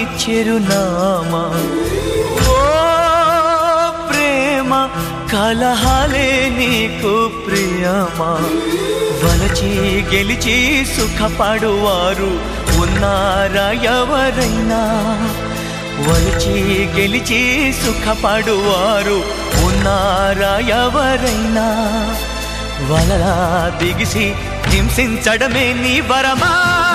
చిరునామా ఓ ప్రేమ కలహాలే నీకు ప్రియమా వలచి గెలిచి సుఖపడువారు ఉన్నారా ఎవరైనా వలచి గెలిచి సుఖపడువారు ఉన్నారా ఎవరైనా వలలా దిగిసి హింసించడమే నీ వరమా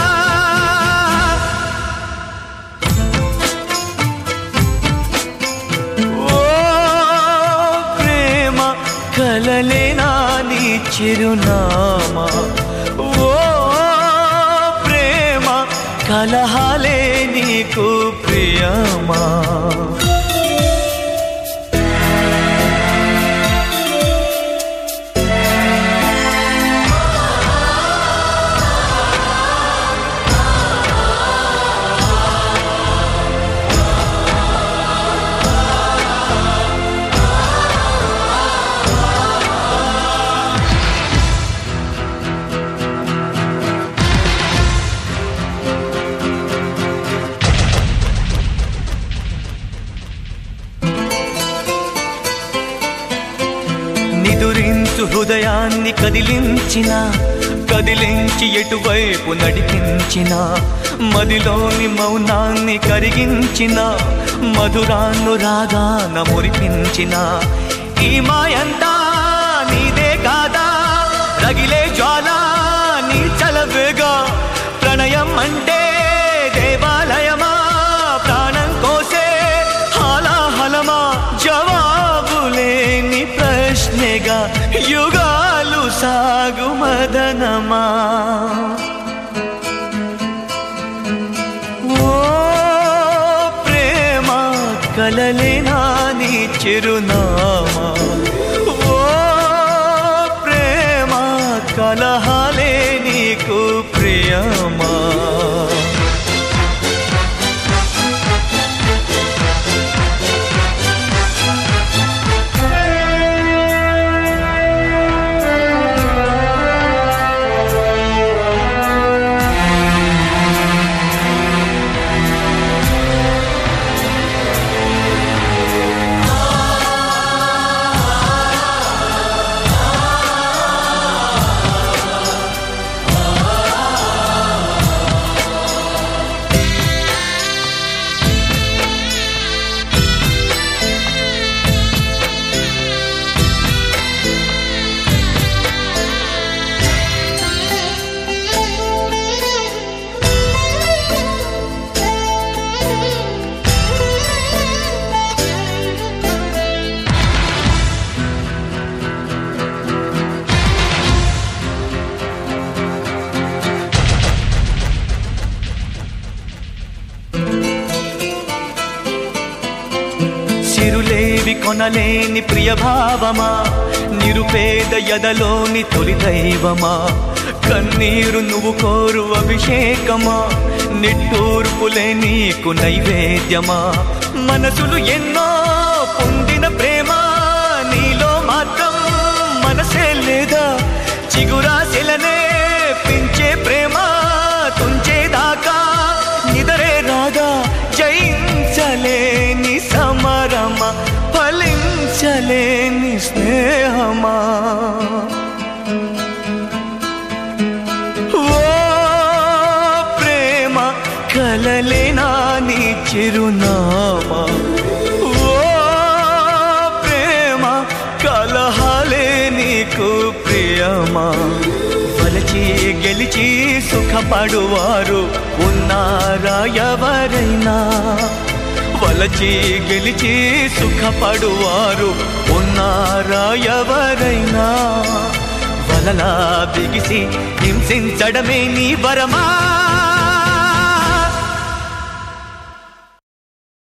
ఓ ప్రేమ కలలేనా నీ చిరునామా ఓ ప్రేమ కలహాలే నీకు ప్రియమా నిదురించు హృదయాన్ని కదిలించిన కదిలించి ఎటువైపు నడిపించిన మదిలోని మౌనాన్ని కరిగించిన మధురాన్ను రాగాన మురిపించిన ఈ మాయంతా నీదే కాదా రగిలే జ్వాల నీ చలవేగా ప్రణయం అంటే దేవాలయమా ప్రాణం కోసే హాలాహలమా జవాబులేని ప్రశ్నగా యుగాలు సాగు మదనమా ఓ ప్రేమ కలలేనా నీ చిరునామా ఓ ప్రేమ కలహాలే నీకు ప్రియమా సిరులేవి కొనలేని ప్రియభావమా నిరుపేద యదలోని తొలి దైవమా కన్నీరు నువ్వు కోరు అభిషేకమా నిట్టూర్పులే నీకు నైవేద్యమా మనసులు ఎన్నో పొందిన ప్రేమ నీలో మాత్రం మనసే లేదా చిగురాశిలనే పెంచే ప్రేమ తుంచేదాకా నిదరే రాగా జయించలేని సమరమ ఫలించలేని స్నేహమా ఓ ప్రేమ కలలేనా నీ చిరునామా ఓ ప్రేమ కలహాలే నీకు ప్రియమా వలచి గెలిచి సుఖపడువారు ఉన్నారా ఎవరైనా వలచి గెలిచి సుఖపడువారు ఉన్నారా ఎవరైనా వలలా బిగిసి హింసించడమే నీ వరమా